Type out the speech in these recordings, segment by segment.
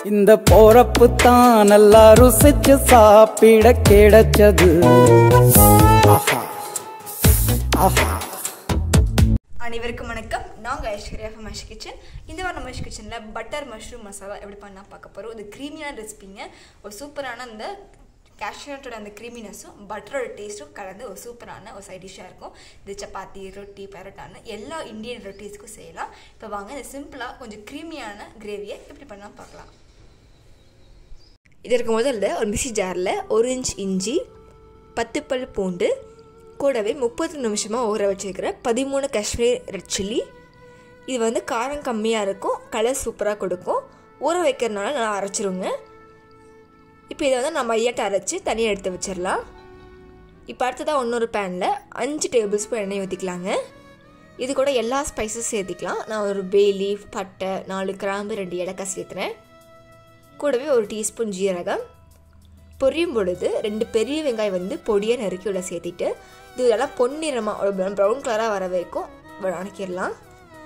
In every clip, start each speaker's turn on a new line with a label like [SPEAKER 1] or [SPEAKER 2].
[SPEAKER 1] இந்த போறப்பு தான் நல்லா ருசிச்சு சாப்பிட கிடைச்சது ஆஹா ஆஹா
[SPEAKER 2] அனைவருக்கும் வணக்கம் நாங்கள் ஐஸ்வர்யா ஃப்ரம் மஷ் கிச்சன் இந்த வாரம் நம்ம மஷ் கிச்சனில் பட்டர் மஷ்ரூம் மசாலா எப்படி பண்ணால் பார்க்க போகிறோம் இது க்ரீமியான ரெசிபிங்க ஒரு சூப்பரான அந்த கேஷ்யூனட்டோட அந்த க்ரீமினஸும் பட்டரோட டேஸ்ட்டும் கலந்து ஒரு சூப்பரான ஒரு சைட் டிஷ்ஷாக இருக்கும் இது சப்பாத்தி ரொட்டி பரோட்டான்னு எல்லா இந்தியன் ரொட்டீஸ்க்கும் செய்யலாம் இப்போ வாங்க இந்த சிம்பிளாக கொஞ்சம் க்ரீமியான கிரேவியை எப்படி பண்ணலாம் பார்க்கலாம் இதற்கு முதல்ல ஒரு மிக்சி ஜாரில் ஒரு இன்ச் இஞ்சி பத்து பல் பூண்டு கூடவே முப்பது நிமிஷமாக ஊற வச்சுருக்கிற பதிமூணு காஷ்மீர் ரெட் சில்லி இது வந்து காரம் கம்மியாக இருக்கும் கலர் சூப்பராக கொடுக்கும் ஊற வைக்கிறதுனால நல்லா அரைச்சிருங்க இப்போ இதை வந்து நம்ம ஐயாட்ட அரைச்சி தனியாக எடுத்து வச்சிடலாம் இப்போ அடுத்ததாக இன்னொரு பேனில் அஞ்சு டேபிள் ஸ்பூன் எண்ணெய் ஊற்றிக்கலாங்க இது கூட எல்லா ஸ்பைசஸ் சேர்த்திக்கலாம் நான் ஒரு பே லீஃப் பட்டை நாலு கிராம்பு ரெண்டு ஏலக்காய் சேர்த்துறேன் கூடவே ஒரு டீஸ்பூன் ஜீரகம் பொரியும் பொழுது ரெண்டு பெரிய வெங்காயம் வந்து பொடியை நறுக்கி உள்ள சேர்த்திட்டு இது இதெல்லாம் பொன்னிறமாக ஒரு ப்ரௌன் கலராக வர வரைக்கும் வணக்கிடலாம்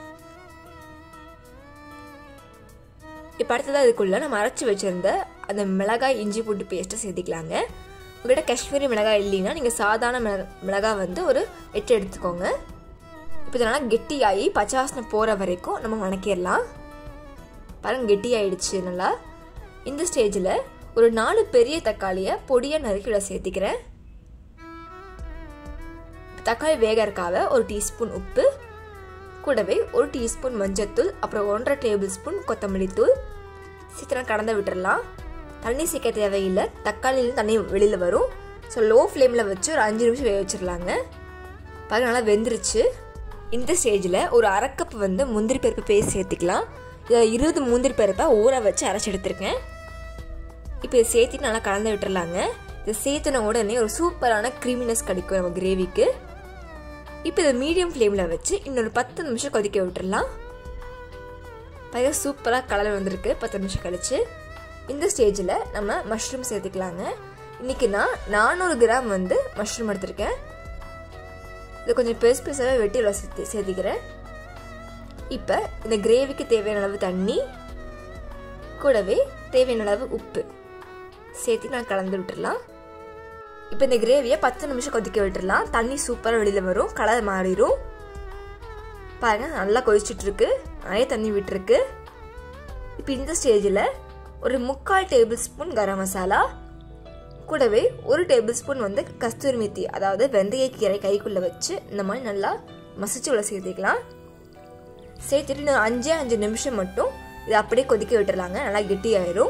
[SPEAKER 2] இப்போ அடுத்தது அதுக்குள்ளே நம்ம அரைச்சி வச்சுருந்த அந்த மிளகாய் இஞ்சி பூண்டு பேஸ்ட்டை சேர்த்திக்கலாங்க உங்கள்கிட்ட காஷ்மீரி மிளகாய் இல்லைன்னா நீங்கள் சாதாரண மிளகா மிளகாய் வந்து ஒரு எட்டு எடுத்துக்கோங்க இப்போ இதனால் கெட்டியாகி பச்சாசனை போகிற வரைக்கும் நம்ம வணக்கிடலாம் பாருங்க கெட்டியாயிடுச்சு நல்லா இந்த ஸ்டேஜில் ஒரு நாலு பெரிய தக்காளியை பொடியாக நறுக்கிட சேர்த்திக்கிறேன் தக்காளி வேகறக்காக ஒரு டீஸ்பூன் உப்பு கூடவே ஒரு டீஸ்பூன் மஞ்சத்தூள் அப்புறம் ஒன்றரை டேபிள் ஸ்பூன் கொத்தமல்லி தூள் சீக்கிரம் கடந்து விட்டுறலாம் தண்ணி சீக்க தேவையில்லை தக்காளியிலும் தண்ணி வெளியில் வரும் ஸோ லோ ஃப்ளேமில் வச்சு ஒரு அஞ்சு நிமிஷம் வேக வச்சிடலாங்க பாருங்க நல்லா வெந்துருச்சு இந்த ஸ்டேஜில் ஒரு அரை கப் வந்து முந்திரி பருப்பு பேஸ்ட் சேர்த்துக்கலாம் இதில் இருபது முந்திரி பருப்பை ஊற வச்சு அரைச்சி எடுத்திருக்கேன் இப்போ இதை சேர்த்துட்டு நல்லா கலந்து விட்டுறலாங்க இதை சேர்த்துன உடனே ஒரு சூப்பரான க்ரீமினஸ் கிடைக்கும் நம்ம கிரேவிக்கு இப்போ இதை மீடியம் ஃப்ளேமில் வச்சு இன்னொரு பத்து நிமிஷம் கொதிக்க விட்டுறலாம் பையன் சூப்பராக கலர் வந்திருக்கு பத்து நிமிஷம் கழிச்சு இந்த ஸ்டேஜில் நம்ம மஷ்ரூம் சேர்த்துக்கலாங்க இன்றைக்கி நான் நானூறு கிராம் வந்து மஷ்ரூம் எடுத்திருக்கேன் இதை கொஞ்சம் பெருசு பெருசாகவே வெட்டி சேர்த்து சேர்த்திக்கிறேன் இப்போ இந்த கிரேவிக்கு தேவையான அளவு தண்ணி கூடவே தேவையான அளவு உப்பு சேர்த்து நான் கலந்து விட்டுடலாம் இப்போ இந்த கிரேவியை பத்து நிமிஷம் கொதிக்க விட்டுடலாம் தண்ணி சூப்பராக வெளியில் வரும் கலர் மாறிடும் பாருங்க நல்லா கொதிச்சுட்ருக்கு நிறைய தண்ணி விட்டுருக்கு இப்போ இந்த ஸ்டேஜில் ஒரு முக்கால் டேபிள் ஸ்பூன் கரம் மசாலா கூடவே ஒரு டேபிள் ஸ்பூன் வந்து கஸ்தூரி மெத்தி அதாவது வெந்தயக்கீரை கைக்குள்ளே வச்சு இந்த மாதிரி நல்லா மசிச்சு உள்ள சேர்த்துக்கலாம் சேர்த்துட்டு இன்னும் அஞ்சே அஞ்சு நிமிஷம் மட்டும் இதை அப்படியே கொதிக்க விட்டுறலாங்க நல்லா கெட்டி ஆயிரும்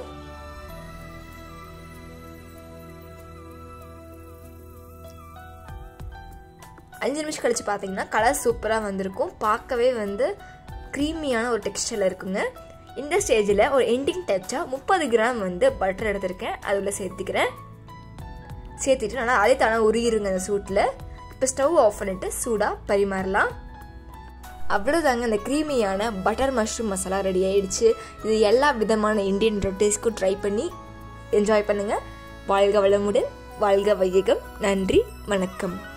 [SPEAKER 2] அஞ்சு நிமிஷம் கழிச்சு பார்த்தீங்கன்னா கலர் சூப்பராக வந்திருக்கும் பார்க்கவே வந்து க்ரீமியான ஒரு டெக்ஸ்டரில் இருக்குங்க இந்த ஸ்டேஜில் ஒரு எண்டிங் டச்சாக முப்பது கிராம் வந்து பட்டர் எடுத்திருக்கேன் அதில் சேர்த்துக்கிறேன் சேர்த்துட்டு நல்லா அதே தானே உருகிருங்க அந்த சூட்டில் இப்போ ஸ்டவ் ஆஃப் பண்ணிவிட்டு சூடாக பரிமாறலாம் அவ்வளோதாங்க இந்த க்ரீமியான பட்டர் மஷ்ரூம் மசாலா ரெடி ஆயிடுச்சு இது எல்லா விதமான இந்தியன் ரொட்டீஸ்க்கும் ட்ரை பண்ணி என்ஜாய் பண்ணுங்கள் வாழ்க வளமுடன் வாழ்க வையகம் நன்றி வணக்கம்